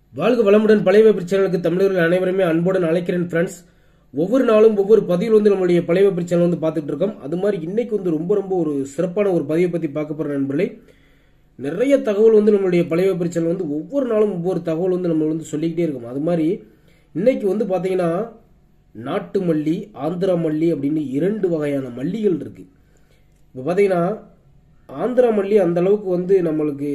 வாழ்க வளமுடன் பழைய வெப்பர் சேனலுக்கு தமிழர்கள் அனைவருமே அன்புடன் அழைக்கிறேன் ஃப்ரெண்ட்ஸ் ஒவ்வொரு நாளும் ஒவ்வொரு பதிவில் வந்து நம்மளுடைய பழைய வெப்பர் சேனல் வந்து பார்த்துட்டு இருக்கோம் அது மாதிரி இன்னைக்கு வந்து ரொம்ப ரொம்ப ஒரு சிறப்பான ஒரு பதிவை பற்றி பார்க்க போகிற நண்பர்களே நிறைய தகவல் வந்து நம்மளுடைய பழைய வெப்பர் சேனல் வந்து ஒவ்வொரு நாளும் ஒவ்வொரு தகவல் வந்து நம்ம வந்து சொல்லிக்கிட்டே இருக்கும் அது மாதிரி இன்னைக்கு வந்து பார்த்தீங்கன்னா நாட்டு மல்லி ஆந்திரா மல்லி அப்படின்னு இரண்டு வகையான மல்லிகள் இருக்கு இப்போ பார்த்தீங்கன்னா ஆந்திரா மல்லி அந்த அளவுக்கு வந்து நம்மளுக்கு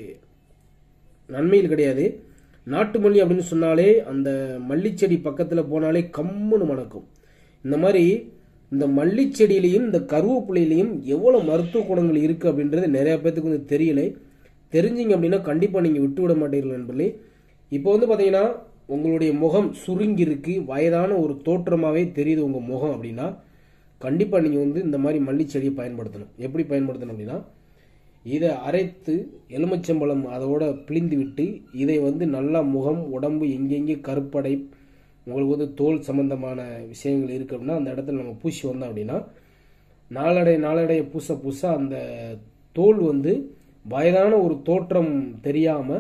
நன்மையில் கிடையாது நாட்டு மல்லி அப்படின்னு சொன்னாலே அந்த மல்லிச்செடி பக்கத்தில் போனாலே கம்முன்னு மணக்கும் இந்த மாதிரி இந்த மல்லிச்செடியிலையும் இந்த கருவேப்பிலையிலையும் எவ்வளோ மருத்துவ குணங்கள் இருக்குது அப்படின்றது நிறைய பேர்த்துக்கு வந்து தெரியல தெரிஞ்சிங்க அப்படின்னா கண்டிப்பாக நீங்கள் விட்டு விட மாட்டீர்கள் நண்பர்களே இப்போ வந்து பார்த்தீங்கன்னா உங்களுடைய முகம் சுருங்கி இருக்கு வயதான ஒரு தோற்றமாகவே தெரியுது உங்கள் முகம் அப்படின்னா கண்டிப்பாக நீங்கள் வந்து இந்த மாதிரி மல்லிச்செடியை பயன்படுத்தணும் எப்படி பயன்படுத்தணும் அப்படின்னா இதை அரைத்து எலுமிச்சம்பழம் அதோட பிழிந்து விட்டு இதை வந்து நல்லா முகம் உடம்பு எங்கெங்கே கருப்படை உங்களுக்கு வந்து தோல் சம்பந்தமான விஷயங்கள் இருக்கு அப்படின்னா அந்த இடத்துல நம்ம பூசி வந்தோம் அப்படின்னா நாளடை நாளடைய பூச பூச அந்த தோல் வந்து வயதான ஒரு தோற்றம் தெரியாம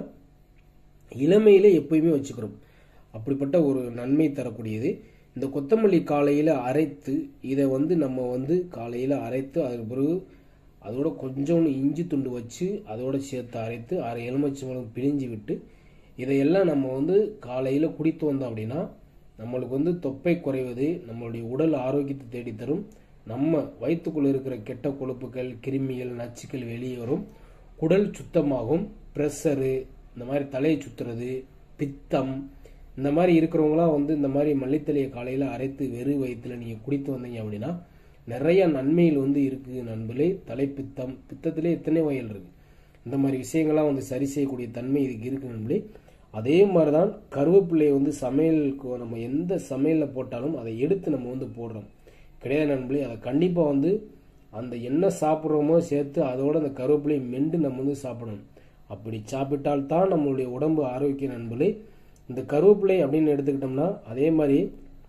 இளமையிலே எப்பயுமே வச்சுக்கிறோம் அப்படிப்பட்ட ஒரு நன்மை தரக்கூடியது இந்த கொத்தமல்லி காலையில் அரைத்து இதை வந்து நம்ம வந்து காலையில் அரைத்து அதுக்கு பிறகு அதோட கொஞ்சோண்டு இஞ்சி துண்டு வச்சு அதோட சேர்த்து அரைத்து அரை எலுமிச்சம்பழம் பிழிஞ்சு விட்டு இதையெல்லாம் நம்ம வந்து காலையில் குடித்து வந்தோம் அப்படின்னா நம்மளுக்கு வந்து தொப்பை குறைவது நம்மளுடைய உடல் ஆரோக்கியத்தை தேடித்தரும் நம்ம வயிற்றுக்குள்ள இருக்கிற கெட்ட கொழுப்புகள் கிருமிகள் நச்சுக்கள் வெளியே வரும் குடல் சுத்தமாகும் ப்ரெஷரு இந்த மாதிரி தலையை சுத்துறது பித்தம் இந்த மாதிரி இருக்கிறவங்களாம் வந்து இந்த மாதிரி மல்லித்தலையை காலையில் அரைத்து வெறும் வயிற்றுல நீங்கள் குடித்து வந்தீங்க அப்படின்னா நிறைய நன்மைகள் வந்து இருக்குது நண்பர்களே தலைப்பித்தம் பித்தத்திலே எத்தனை வகைகள் இருக்கு இந்த மாதிரி விஷயங்கள்லாம் வந்து சரி செய்யக்கூடிய தன்மை இதுக்கு இருக்கு நண்பர்களே அதே மாதிரி தான் கருவேப்பிலையை வந்து சமையலுக்கு நம்ம எந்த சமையலில் போட்டாலும் அதை எடுத்து நம்ம வந்து போடுறோம் கிடையாது நண்பர்களே அதை கண்டிப்பாக வந்து அந்த என்ன சாப்பிட்றோமோ சேர்த்து அதோட அந்த கருவேப்பிலையை மெண்டு நம்ம வந்து சாப்பிடணும் அப்படி சாப்பிட்டால் தான் நம்மளுடைய உடம்பு ஆரோக்கிய நண்பர்களே இந்த கருவேப்பிலை அப்படின்னு எடுத்துக்கிட்டோம்னா அதே மாதிரி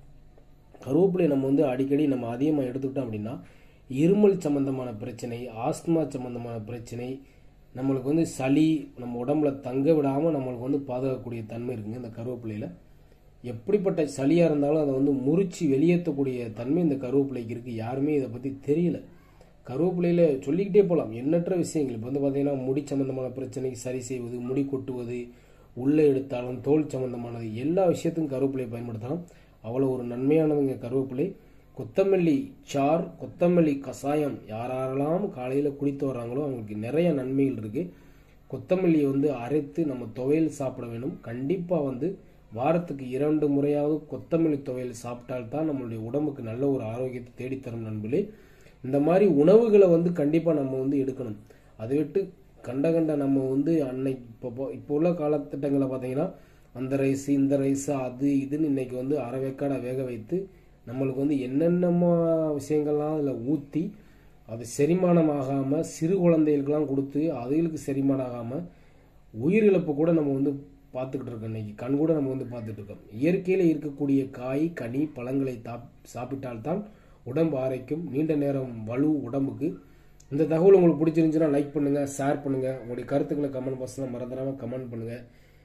கருவேப்பிலை நம்ம வந்து அடிக்கடி நம்ம அதிகமாக எடுத்துக்கிட்டோம் அப்படின்னா இருமல் சம்பந்தமான பிரச்சனை ஆஸ்துமா சம்பந்தமான பிரச்சனை நம்மளுக்கு வந்து சளி நம்ம உடம்புல தங்க விடாமல் நம்மளுக்கு வந்து பாதுகாக்கக்கூடிய தன்மை இருக்குங்க இந்த கருவேப்பிலையில் எப்படிப்பட்ட சளியாக இருந்தாலும் அதை வந்து முறிச்சு வெளியேற்றக்கூடிய தன்மை இந்த கருவேப்பிலைக்கு இருக்குது யாருமே இதை பற்றி தெரியல கருவேப்பிலையில் சொல்லிக்கிட்டே போகலாம் எண்ணற்ற விஷயங்கள் இப்போ வந்து பார்த்தீங்கன்னா முடி சம்பந்தமான பிரச்சனைக்கு சரி செய்வது முடி கொட்டுவது உள்ளே எடுத்தாலும் தோல் சம்பந்தமானது எல்லா விஷயத்துக்கும் கருவேப்பிலையை பயன்படுத்தலாம் அவ்வளோ ஒரு நன்மையானதுங்க கருவேப்பிலை கொத்தமல்லி சார் கொத்தமல்லி கஷாயம் யாரெல்லாம் காலையில் குடித்து வர்றாங்களோ அவங்களுக்கு நிறைய நன்மைகள் இருக்குது கொத்தமல்லியை வந்து அரைத்து நம்ம துவையல் சாப்பிட வேணும் கண்டிப்பாக வந்து வாரத்துக்கு இரண்டு முறையாவது கொத்தமல்லி துவையல் சாப்பிட்டால்தான் நம்மளுடைய உடம்புக்கு நல்ல ஒரு ஆரோக்கியத்தை தேடித்தரும் நண்பர்களே இந்த மாதிரி உணவுகளை வந்து கண்டிப்பாக நம்ம வந்து எடுக்கணும் அதை விட்டு கண்ட கண்ட நம்ம வந்து அன்னைக்கு இப்போ இப்போ உள்ள காலத்திட்டங்களை பார்த்தீங்கன்னா அந்த ரைஸ் இந்த ரைஸ் அது இதுன்னு இன்னைக்கு வந்து அரை வேக்காடை வேக வைத்து நம்மளுக்கு வந்து என்னென்னமோ விஷயங்கள்லாம் அதில் ஊற்றி அது செரிமானம் ஆகாமல் சிறு குழந்தைகளுக்கெல்லாம் கொடுத்து அதுகளுக்கு செரிமானம் ஆகாமல் உயிரிழப்பு கூட நம்ம வந்து பார்த்துக்கிட்டு இருக்கோம் இன்னைக்கு கண் கூட நம்ம வந்து பார்த்துட்டு இருக்கோம் இயற்கையில் இருக்கக்கூடிய காய் கனி பழங்களை தாப் சாப்பிட்டால்தான் உடம்பு ஆரோக்கியம் நீண்ட நேரம் வலு உடம்புக்கு இந்த தகவல் உங்களுக்கு பிடிச்சிருந்துச்சுன்னா லைக் பண்ணுங்கள் ஷேர் பண்ணுங்கள் உங்களுடைய கருத்துக்களை கமெண்ட் பாக்ஸில் மறந்துடாமல் கமெண்ட் பண்ணுங்கள்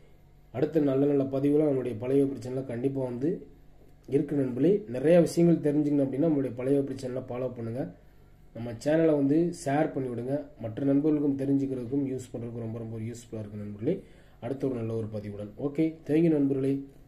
அடுத்த நல்ல நல்ல பதிவுலாம் நம்மளுடைய பழைய பிரச்சனைலாம் கண்டிப்பாக வந்து இருக்கு நண்பர்களே நிறைய விஷயங்கள் தெரிஞ்சுக்கணும் அப்படின்னா நம்மளுடைய பழைய பிரச்சனைலாம் ஃபாலோ பண்ணுங்கள் நம்ம சேனலை வந்து ஷேர் பண்ணி விடுங்க மற்ற நண்பர்களுக்கும் தெரிஞ்சுக்கிறதுக்கும் யூஸ் பண்ணுறதுக்கும் ரொம்ப ரொம்ப யூஸ்ஃபுல்லாக இருக்குது நண்பர்களே அடுத்த ஒரு நல்ல ஒரு பதிவுடன் ஓகே தேங்க்யூ நண்பர்களே